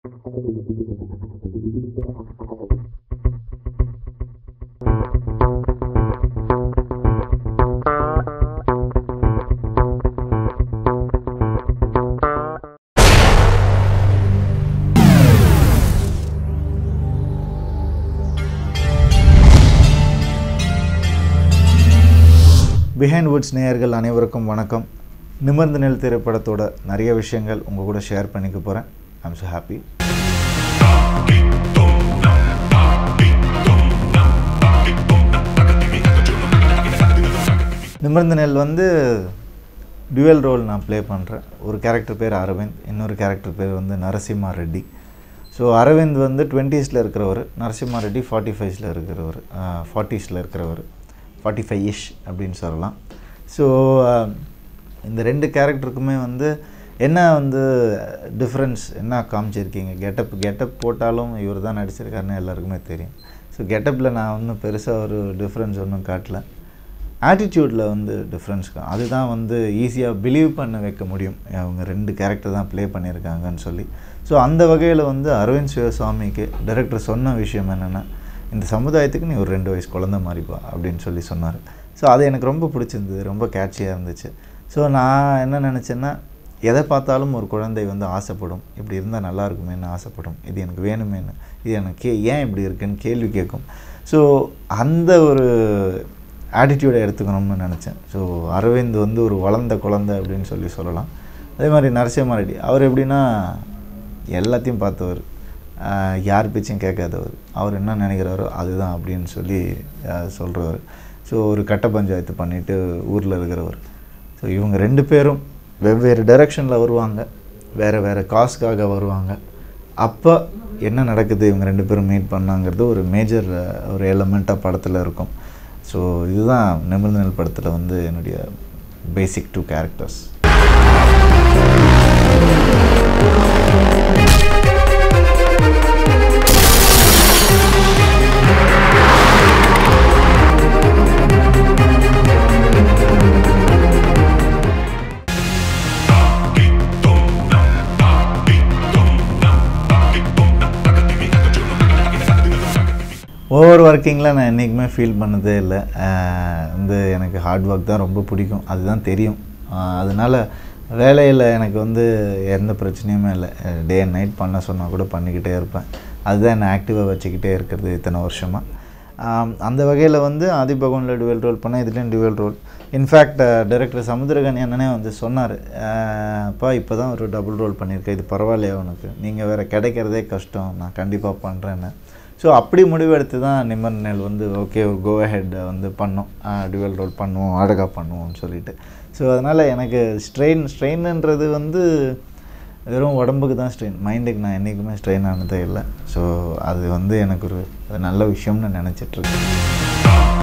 behind Woods நேயர்கள் அனைவருக்கும் வணக்கம் நிமிர்ந்த நெல் திரைப்படத்தோட நிறைய விஷயங்கள் உங்கள் கூட ஷேர் பண்ணிக்க போகிறேன் ஐம் ஸோ ஹாப்பி நிமிர்ந்த நெல் வந்து டுவெல் ரோல் நான் ப்ளே பண்ணுறேன் ஒரு கேரக்டர் பேர் அரவிந்த் இன்னொரு கேரக்டர் பேர் வந்து நரசிம்மா ரெட்டி ஸோ அரவிந்த் வந்து டுவெண்ட்டீஸில் இருக்கிறவர் நரசிம்மா ரெட்டி ஃபார்ட்டி ஃபைவ்ஸில் இருக்கிறவர் ஃபார்ட்டிஸில் இருக்கிறவர் ஃபார்ட்டி ஃபைவ் இஷ் அப்படின்னு சொல்லலாம் ஸோ இந்த ரெண்டு கேரக்டருக்குமே வந்து என்ன வந்து டிஃப்ரென்ஸ் என்ன காமிச்சிருக்கீங்க கெட்டப் கெட்டப் போட்டாலும் இவர் தான் நடிச்சிருக்காருன்னு எல்லாருக்குமே தெரியும் ஸோ கெட்டப்பில் நான் ஒன்றும் பெருசாக ஒரு டிஃப்ரென்ஸ் ஒன்றும் காட்டல ஆட்டிடியூடில் வந்து டிஃப்ரென்ஸ் அதுதான் வந்து ஈஸியாக பிலீவ் பண்ண வைக்க முடியும் அவங்க ரெண்டு கேரக்டர் தான் ப்ளே பண்ணியிருக்காங்கன்னு சொல்லி ஸோ அந்த வகையில் வந்து அரவிந்த் சிவசாமிக்கு டைரக்டர் சொன்ன விஷயம் என்னென்னா இந்த சமுதாயத்துக்கு நீ ஒரு ரெண்டு வயசு குழந்த மாதிரிப்பா அப்படின்னு சொல்லி சொன்னார் ஸோ அது எனக்கு ரொம்ப பிடிச்சிருந்தது ரொம்ப கேட்சியாக இருந்துச்சு ஸோ நான் என்ன நினச்சேன்னா எதை பார்த்தாலும் ஒரு குழந்தை வந்து ஆசைப்படும் இப்படி இருந்தால் நல்லா இருக்குமேன்னு ஆசைப்படும் இது எனக்கு வேணுமேன்னு இது எனக்கு கே ஏன் இப்படி இருக்குன்னு கேள்வி கேட்கும் ஸோ அந்த ஒரு ஆட்டிடியூடை எடுத்துக்கணும்னு நினச்சேன் ஸோ அரவிந்த் வந்து ஒரு வளர்ந்த குழந்தை அப்படின்னு சொல்லி சொல்லலாம் அதே மாதிரி நரசிம்ம ரெட்டி அவர் எப்படின்னா எல்லாத்தையும் பார்த்தவர் யார் பேச்சும் கேட்காதவர் அவர் என்ன நினைக்கிறாரோ அதுதான் அப்படின்னு சொல்லி சொல்கிறவர் ஸோ ஒரு கட்ட பஞ்சாயத்து பண்ணிவிட்டு ஊரில் இருக்கிறவர் ஸோ இவங்க ரெண்டு பேரும் வெவ்வேறு டைரெக்ஷனில் வருவாங்க வேறு வேறு காசுக்காக வருவாங்க அப்போ என்ன நடக்குது இவங்க ரெண்டு பேரும் மீட் பண்ணாங்கிறது ஒரு மேஜர் ஒரு எலமெண்ட்டாக படத்தில் இருக்கும் ஸோ இதுதான் நிமிர்ந்த நெல் படத்தில் வந்து என்னுடைய பேசிக் டூ கேரக்டர்ஸ் ஓவர் ஒர்க்கிங்கில் நான் என்றைக்குமே ஃபீல் பண்ணதே இல்லை வந்து எனக்கு ஹார்ட் ஒர்க் தான் ரொம்ப பிடிக்கும் அதுதான் தெரியும் அதனால் வேலையில் எனக்கு வந்து எந்த பிரச்சனையுமே இல்லை டே அண்ட் நைட் பண்ண சொன்னால் கூட பண்ணிக்கிட்டே இருப்பேன் அதுதான் என்னை ஆக்டிவாக வச்சுக்கிட்டே இருக்கிறது இத்தனை வருஷமாக அந்த வகையில் வந்து ஆதி பகவானில் டுவெல் ரோல் பண்ணேன் இதுலேயும் dual role in fact director Samuthirakani அண்ணனே வந்து சொன்னார் அப்பா இப்போ தான் ஒரு டபுள் ரோல் பண்ணியிருக்கேன் இது பரவாயில்லையா உனக்கு நீங்கள் வேறு கிடைக்கிறதே கஷ்டம் நான் கண்டிப்பாக பண்ணுறேன்னு ஸோ அப்படி முடிவெடுத்து தான் நிம்மர் நெல் வந்து ஓகே ஒரு கோ ஹெட் வந்து பண்ணோம் டுவெல் ரோல் பண்ணுவோம் அழகாக பண்ணுவோம்னு சொல்லிட்டு ஸோ அதனால் எனக்கு ஸ்ட்ரெயின் ஸ்ட்ரெயின்ன்றது வந்து வெறும் உடம்புக்கு தான் ஸ்ட்ரெயின் மைண்டுக்கு நான் என்றைக்குமே ஸ்ட்ரெயின் ஆனதே இல்லை ஸோ அது வந்து எனக்கு ஒரு நல்ல விஷயம்னு நினச்சிட்ருக்கேன்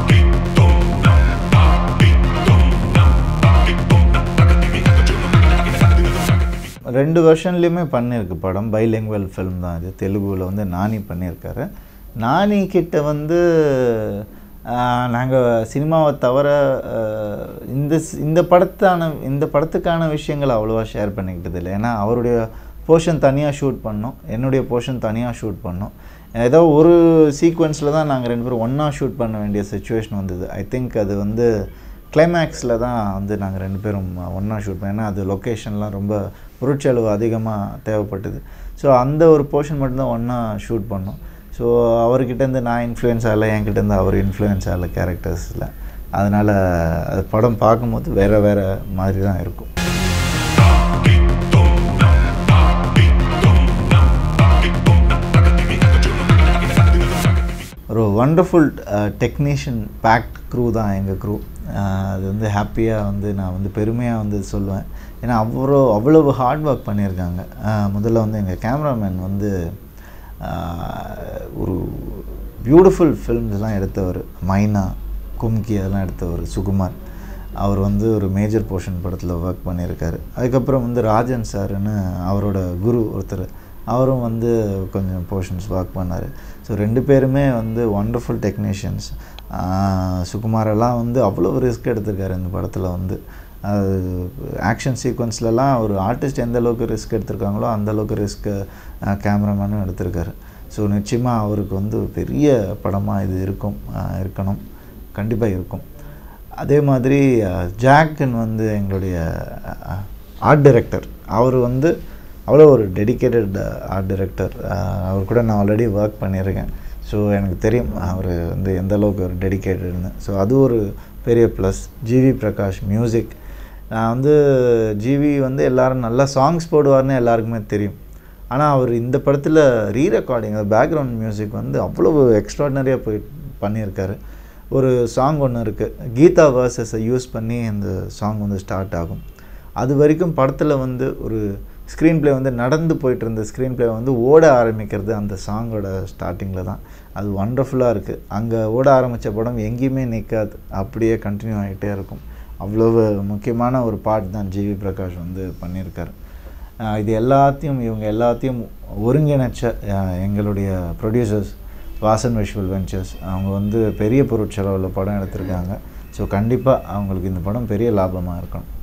ரெண்டு வருஷன்லேயுமே பண்ணியிருக்கு படம் பைலிங்குவல் ஃபிலிம் தான் இது தெலுங்குவில் வந்து நானி பண்ணியிருக்காரு நானி கிட்ட வந்து நாங்கள் சினிமாவை தவிர இந்த இந்த படத்தான இந்த படத்துக்கான விஷயங்கள் அவ்வளோவா ஷேர் பண்ணிக்கிட்டது இல்லை ஏன்னா அவருடைய போர்ஷன் தனியாக ஷூட் பண்ணோம் என்னுடைய போர்ஷன் தனியாக ஷூட் பண்ணோம் ஏதோ ஒரு சீக்வன்ஸில் தான் நாங்கள் ரெண்டு பேரும் ஒன்றா ஷூட் பண்ண வேண்டிய சுச்சுவேஷன் வந்தது ஐ திங்க் அது வந்து கிளைமேக்ஸில் தான் வந்து நாங்கள் ரெண்டு பேரும் ஒன்றா ஷூட் பண்ணோம் ஏன்னா அது லொக்கேஷன்லாம் ரொம்ப பொருட்செலவு அதிகமாக தேவைப்பட்டது ஸோ அந்த ஒரு போர்ஷன் மட்டும்தான் ஒன்றா ஷூட் பண்ணோம் ஸோ அவர்கிட்டேருந்து நான் இன்ஃப்ளூயன்ஸ் ஆகலை என்கிட்டேருந்து அவர் இன்ஃப்ளூயன்ஸ் ஆகலை கேரக்டர்ஸில் அதனால் அது படம் பார்க்கும்போது வேறு வேறு மாதிரி தான் இருக்கும் ஒரு ஒண்டர்ஃபுல் டெக்னீஷியன் பேக்ட் க்ரூ தான் எங்கள் க்ரூ அது வந்து ஹாப்பியாக வந்து நான் வந்து பெருமையாக வந்து சொல்லுவேன் ஏன்னா அவ்வளோ அவ்வளவு ஹார்ட் ஒர்க் பண்ணியிருக்காங்க முதல்ல வந்து எங்கள் கேமராமேன் வந்து ஒரு பியூட்டிஃபுல் ஃபில்ம்ஸ்லாம் எடுத்தவர் மைனா கும்கி அதெல்லாம் எடுத்தவர் சுகுமார் அவர் வந்து ஒரு மேஜர் போர்ஷன் படத்தில் ஒர்க் பண்ணியிருக்காரு அதுக்கப்புறம் வந்து ராஜன் சாருன்னு அவரோட குரு ஒருத்தர் அவரும் வந்து கொஞ்சம் போர்ஷன்ஸ் ஒர்க் பண்ணார் ஸோ ரெண்டு பேருமே வந்து ஒண்டர்ஃபுல் டெக்னீஷியன்ஸ் சுகுமாரெல்லாம் வந்து அவ்வளோ ரிஸ்க் எடுத்திருக்காரு இந்த படத்தில் வந்து அது ஆக்ஷன் சீக்வன்ஸ்லலாம் ஒரு ஆர்டிஸ்ட் எந்த அளவுக்கு ரிஸ்க் எடுத்திருக்காங்களோ அந்த அளவுக்கு ரிஸ்க்கு கேமராமேனும் எடுத்திருக்காரு ஸோ நிச்சயமாக அவருக்கு வந்து பெரிய படமாக இது இருக்கும் அஹ் இருக்கணும் கண்டிப்பாக இருக்கும் அதே மாதிரி அஹ், ஜாக்குன்னு வந்து எங்களுடைய ஆர்ட் டைரக்டர் அவர் வந்து அவ்வளோ ஒரு டெடிக்கேட்டட் ஆர்ட் டைரக்டர் அவர் கூட நான் ஆல்ரெடி ஒர்க் பண்ணியிருக்கேன் ஸோ எனக்கு தெரியும் அவர் வந்து எந்த அளவுக்கு ஒரு டெடிக்கேட்டட்னு ஸோ அது ஒரு பெரிய ப்ளஸ் ஜிவி பிரகாஷ் மியூசிக் நான் வந்து ஜிவி வந்து எல்லாரும் நல்லா சாங்ஸ் போடுவார்னு எல்லாருக்குமே தெரியும் ஆனால் அவர் இந்த படத்தில் ரீ ரெக்கார்டிங் பேக்ரவுண்ட் மியூசிக் வந்து அவ்வளவு எக்ஸ்ட்ராடினரியாக போய் பண்ணியிருக்காரு ஒரு சாங் ஒன்று இருக்குது கீதா வேர்சஸை யூஸ் பண்ணி இந்த சாங் வந்து ஸ்டார்ட் ஆகும் அது வரைக்கும் படத்தில் வந்து ஒரு ஸ்க்ரீன் ப்ளே வந்து நடந்து போயிட்டு இருந்த ஸ்க்ரீன் ப்ளே வந்து ஓட ஆரம்பிக்கிறது அந்த சாங்கோட ஸ்டார்டிங்கில் தான் அது ஒண்டர்ஃபுல்லாக இருக்குது அங்கே ஓட ஆரம்பித்த படம் எங்கேயுமே நிற்காது அப்படியே கண்டினியூ ஆகிட்டே இருக்கும் அவ்வளவு முக்கியமான ஒரு பாட் தான் ஜிவி பிரகாஷ் வந்து பண்ணியிருக்காரு ஆஹ் இது எல்லாத்தையும் இவங்க எல்லாத்தையும் ஒருங்கிணைச்ச ஆஹ் எங்களுடைய ப்ரொடியூசர்ஸ் வாசன் விஷுவல் வெஞ்சர்ஸ் அவங்க வந்து பெரிய பொருட்செலவில் படம் எடுத்திருக்காங்க ஸோ கண்டிப்பாக அவங்களுக்கு இந்த படம் பெரிய லாபமாக இருக்கணும்